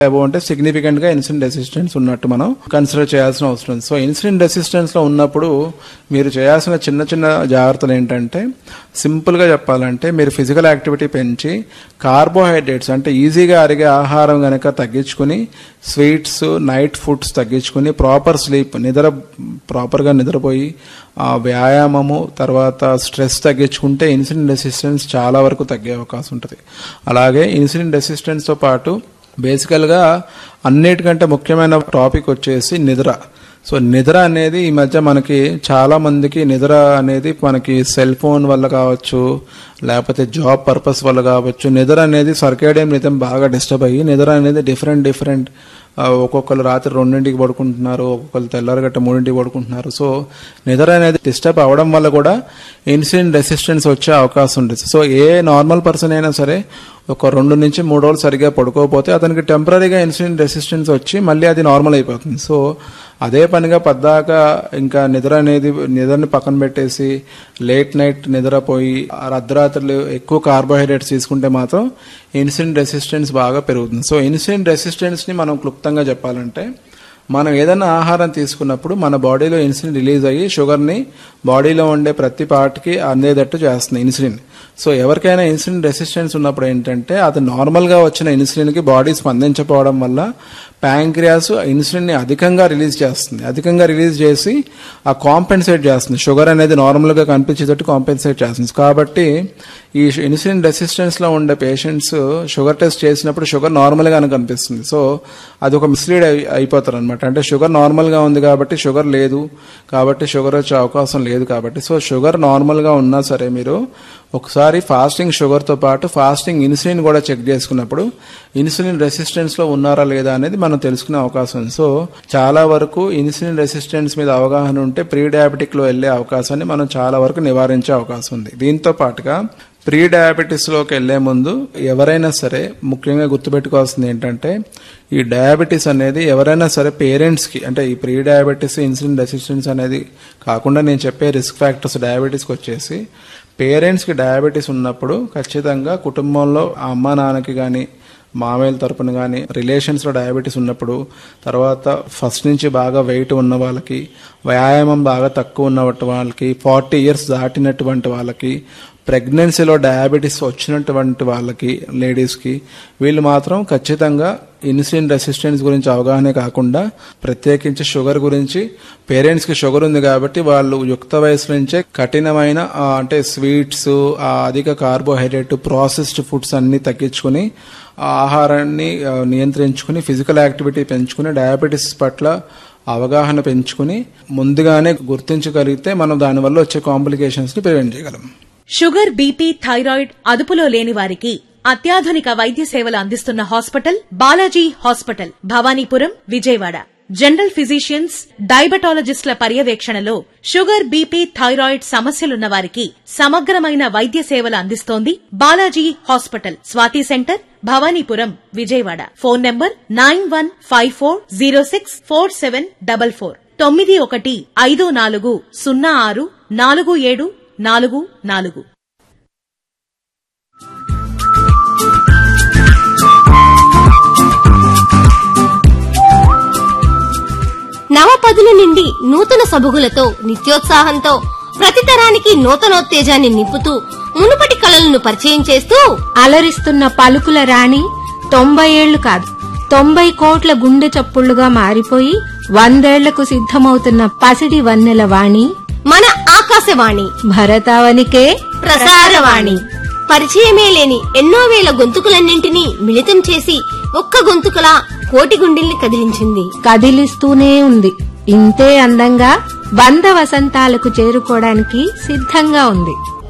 above అంటే significant గా insulin resistance ఉన్నట్టు మనం కన్సిడర్ చేయాల్సిన అవసరం ఉంది సో ఇన్సులిన్ రెసిస్టెన్స్ లో ఉన్నప్పుడు మీరు చేయాల్సిన చిన్న చిన్న జాగ్రత్తలు ఏంటంటే సింపుల్ గా చెప్పాలంటే మీరు ఫిజికల్ యాక్టివిటీ పెంచి కార్బోహైడ్రేట్స్ అంటే ఈజీగా అరిగే ఆహారం గనక తగ్గించుకుని స్వీట్స్ నైట్ ఫుడ్స్ తగ్గించుకుని ప్రాపర్ స్లీప్ నిద్ర ప్రాపర్గా నిద్రపోయి ఆ వ్యాయామము తర్వాత స్ట్రెస్ తగ్గించుకుంటే ఇన్సులిన్ రెసిస్టెన్స్ చాలా వరకు తగ్గే అవకాశం ఉంటుంది అలాగే ఇన్సులిన్ రెసిస్టెన్స్తో పాటు బేసికల్గా అన్నిటికంటే ముఖ్యమైన టాపిక్ వచ్చేసి నిద్ర సో నిద్ర అనేది ఈ మధ్య మనకి చాలా మందికి నిద్ర అనేది మనకి సెల్ ఫోన్ వల్ల కావచ్చు లేకపోతే జాబ్ పర్పస్ వల్ల కావచ్చు నిద్ర అనేది సర్కేడియం నితం బాగా డిస్టర్బ్ అయ్యి నిద్ర అనేది డిఫరెంట్ డిఫరెంట్ ఒక్కొక్కరు రాత్రి రెండింటికి పడుకుంటున్నారు ఒక్కొక్కరు తెల్లారగట్ట మూడింటికి పడుకుంటున్నారు సో నిద్ర అనేది డిస్టర్బ్ అవ్వడం వల్ల కూడా ఇన్సులిన్ రెసిస్టెన్స్ వచ్చే అవకాశం ఉంటుంది సో ఏ నార్మల్ పర్సన్ అయినా సరే ఒక రెండు నుంచి మూడు రోజులు సరిగా పడుకోకపోతే అతనికి టెంపరీగా ఇన్సులిన్ రెసిస్టెన్స్ వచ్చి మళ్ళీ అది నార్మల్ అయిపోతుంది సో అదే పనిగా పద్దాక ఇంకా నిద్ర అనేది నిద్రని పక్కన పెట్టేసి లేట్ నైట్ నిద్రపోయి అర్ధరాత్రులు ఎక్కువ కార్బోహైడ్రేట్స్ తీసుకుంటే మాత్రం ఇన్సులిన్ రెసిస్టెన్స్ బాగా పెరుగుతుంది సో ఇన్సులిన్ రెసిస్టెన్స్ని మనం క్లుప్తంగా చెప్పాలంటే మనం ఏదైనా ఆహారం తీసుకున్నప్పుడు మన బాడీలో ఇన్సులిన్ రిలీజ్ అయ్యి షుగర్ని బాడీలో ఉండే ప్రతి పార్ట్కి అందేటట్టు చేస్తుంది ఇన్సులిన్ సో ఎవరికైనా ఇన్సులిన్ రెసిస్టెన్స్ ఉన్నప్పుడు ఏంటంటే అది నార్మల్గా వచ్చిన ఇన్సులిన్కి బాడీ స్పందించకపోవడం వల్ల ప్యాంక్రియాస్ ఇన్సులిన్ని అధికంగా రిలీజ్ చేస్తుంది అధికంగా రిలీజ్ చేసి ఆ కాంపెన్సేట్ చేస్తుంది షుగర్ అనేది నార్మల్గా కనిపించేటట్టు కాంపెన్సేట్ చేస్తుంది కాబట్టి ఈ ఇన్సులిన్ రెసిస్టెన్స్లో ఉండే పేషెంట్స్ షుగర్ టెస్ట్ చేసినప్పుడు షుగర్ నార్మల్గానే కనిపిస్తుంది సో అది ఒక మిస్లీడ్ అయి అయిపోతారు అనమాట అంటే షుగర్ నార్మల్గా ఉంది కాబట్టి షుగర్ లేదు కాబట్టి షుగర్ వచ్చే అవకాశం లేదు కాబట్టి సో షుగర్ నార్మల్గా ఉన్నా సరే మీరు ఒకసారి ఫాస్టింగ్ షుగర్తో పాటు ఫాస్టింగ్ ఇన్సులిన్ కూడా చెక్ చేసుకున్నప్పుడు ఇన్సులిన్ రెసిస్టెన్స్లో ఉన్నారా లేదా అనేది మనం తెలుసుకునే అవకాశం ఉంది సో చాలా వరకు ఇన్సులిన్ రెసిస్టెన్స్ మీద అవగాహన ఉంటే ప్రీ డయాబెటిక్లో వెళ్ళే అవకాశాన్ని మనం చాలా వరకు నివారించే అవకాశం ఉంది దీంతో పాటుగా ప్రీ డయాబెటీస్లోకి వెళ్లే ముందు ఎవరైనా సరే ముఖ్యంగా గుర్తుపెట్టుకోవాల్సింది ఏంటంటే ఈ డయాబెటీస్ అనేది ఎవరైనా సరే పేరెంట్స్కి అంటే ఈ ప్రీ డయాబెటీస్ ఇన్సులిన్ రెసిస్టెన్స్ అనేది కాకుండా నేను చెప్పే రిస్క్ ఫ్యాక్టర్స్ డయాబెటీస్కి వచ్చేసి పేరెంట్స్కి డయాబెటీస్ ఉన్నప్పుడు ఖచ్చితంగా కుటుంబంలో ఆ అమ్మ నాన్నకి కానీ మామయ్యల తరపున కానీ రిలేషన్స్లో డయాబెటీస్ ఉన్నప్పుడు తర్వాత ఫస్ట్ నుంచి బాగా వెయిట్ ఉన్న వాళ్ళకి వ్యాయామం బాగా తక్కువ ఉన్నటువంటి వాళ్ళకి ఫార్టీ ఇయర్స్ దాటినటువంటి వాళ్ళకి ప్రెగ్నెన్సీలో డయాబెటీస్ వచ్చినటువంటి వాళ్ళకి లేడీస్కి వీళ్ళు మాత్రం ఖచ్చితంగా ఇన్సులిన్ రెసిస్టెన్స్ గురించి అవగాహన కాకుండా ప్రత్యేకించి షుగర్ గురించి పేరెంట్స్కి షుగర్ ఉంది కాబట్టి వాళ్ళు యుక్త వయసు నుంచే కఠినమైన ఆ, అంటే స్వీట్స్ ఆ అధిక కార్బోహైడ్రేట్ ప్రాసెస్డ్ ఫుడ్స్ అన్ని తగ్గించుకుని ఆ ఆహారాన్ని ఆ, నియంత్రించుకుని ఫిజికల్ యాక్టివిటీ పెంచుకుని డయాబెటీస్ పట్ల అవగాహన పెంచుకుని ముందుగానే గుర్తించగలిగితే మనం దానివల్ల వచ్చే కాంప్లికేషన్స్ని ప్రివెంట్ చేయగలం షుగర్ బీపీ థైరాయిడ్ అదుపులో లేని వారికి అత్యాధునిక వైద్య సేవలు అందిస్తున్న hospital Balaji hospital Bhavanipuram Vijayawada general physicians డయాబెటాలజిస్టుల పర్యవేక్షణలో షుగర్ బీపీ థైరాయిడ్ సమస్యలున్న వారికి సమగ్రమైన వైద్య సేవలు అందిస్తోంది Balaji hospital Swathi centre Bhavanipuram Vijayawada phone number nine one five four zero six four seven double four తొమ్మిది ఒకటి ఐదు నాలుగు సున్నా ఆరు నాలుగు ఏడు నాలుగు నాలుగు నవపదుల నుండి నూతన సబుగులతో నిత్యోత్సాహంతో ప్రతి తరానికి నూతనోత్తేజాన్ని నింపుతూ మునుపటి కళలను పరిచయం చేస్తూ అలరిస్తున్న పలుకుల రాణి తొంభై ఏళ్లు కాదు తొంభై కోట్ల గుండె చప్పుళ్లుగా మారిపోయి వందేళ్లకు సిద్ధమవుతున్న పసిడి వన్నెల వాణి మన ఆకాశవాణి భరతావనికే ప్రసారవాణి పరిచయమే లేని ఎన్నో వేల గొంతుకులన్నింటినీ మిళితం చేసి ఒక్క గొంతుకలా కోటి గుండెల్ని కదిలించింది కదిలిస్తూనే ఉంది ఇంతే అందంగా వంద వసంతాలకు చేరుకోవడానికి సిద్ధంగా ఉంది